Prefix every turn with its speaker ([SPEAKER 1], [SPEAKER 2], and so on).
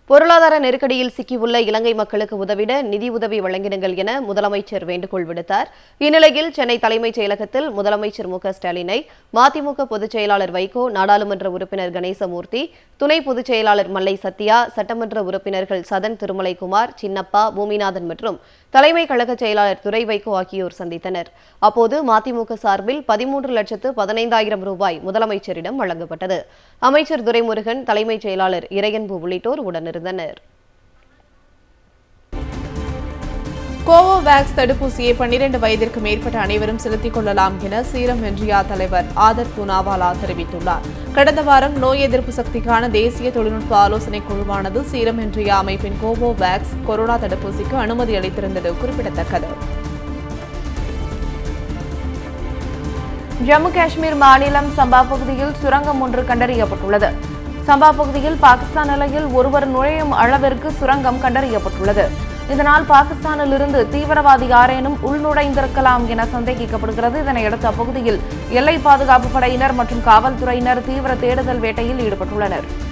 [SPEAKER 1] பொருளாதார நெருக்கடியில் சிக்கியுள்ள இலங்கை மக்களுக்கு உதவிட நிதி உதவி வழங்கிடுங்கள் என முதலமைச்சர் வேண்டுகோள் விடுத்தார் இந்நிலையில் சென்னை தலைமைச் செயலகத்தில் முதலமைச்சர் மு க ஸ்டாலினை மதிமுக பொதுச் செயலாளர் வைகோ நாடாளுமன்ற உறுப்பினர் கணேசமூர்த்தி துணை பொதுச் செயலாளர் மல்லை சத்யா சட்டமன்ற உறுப்பினர்கள் சதன் திருமலைக்குமார் சின்னப்பா பூமிநாதன் மற்றும் தலைமை கழக செயலாளர் துரை வைகோ ஆகியோர் சந்தித்தனர் அப்போது மதிமுக சார்பில் பதிமூன்று லட்சத்து பதினைந்தாயிரம் ரூபாய் முதலமைச்சரிடம் வழங்கப்பட்டது அமைச்சர் துரைமுருகன் தலைமைச் செயலாளர் இறையன்பு உள்ளிட்டோர் உடனிருந்தனர்
[SPEAKER 2] கோவோவேக்ஸ் தடுப்பூசியை பன்னிரண்டு வயதிற்கு மேற்பட்ட அனைவரும் செலுத்திக் கொள்ளலாம் என சீரம் இந்தியா தலைவர் ஆதர் பூனாவாலா தெரிவித்துள்ளார் கடந்த வாரம் நோய் எதிர்ப்பு சக்திக்கான தேசிய தொழில்நுட்ப ஆலோசனை குழுவானது சீரம் இந்தியா அமைப்பின் கோவோவேக்ஸ் கொரோனா தடுப்பூசிக்கு அனுமதி அளித்திருந்தது குறிப்பிடத்தக்கது
[SPEAKER 3] ஜம்மு காஷ்மீர் மாநிலம் சம்பா பகுதியில் சுரங்கம் ஒன்று கண்டறியப்பட்டுள்ளது சம்பா பகுதியில் பாகிஸ்தான் எல்லையில் ஒருவர் நுழையும் அளவிற்கு சுரங்கம் கண்டறியப்பட்டுள்ளது இதனால் பாகிஸ்தானிலிருந்து தீவிரவாதி யாரேனும் உள்நுழைந்திருக்கலாம் என சந்தேகிக்கப்படுகிறது இதனையடுத்து அப்பகுதியில் எல்லை பாதுகாப்பு படையினர் மற்றும் காவல்துறையினர் தீவிர தேடுதல் வேட்டையில் ஈடுபட்டுள்ளனர்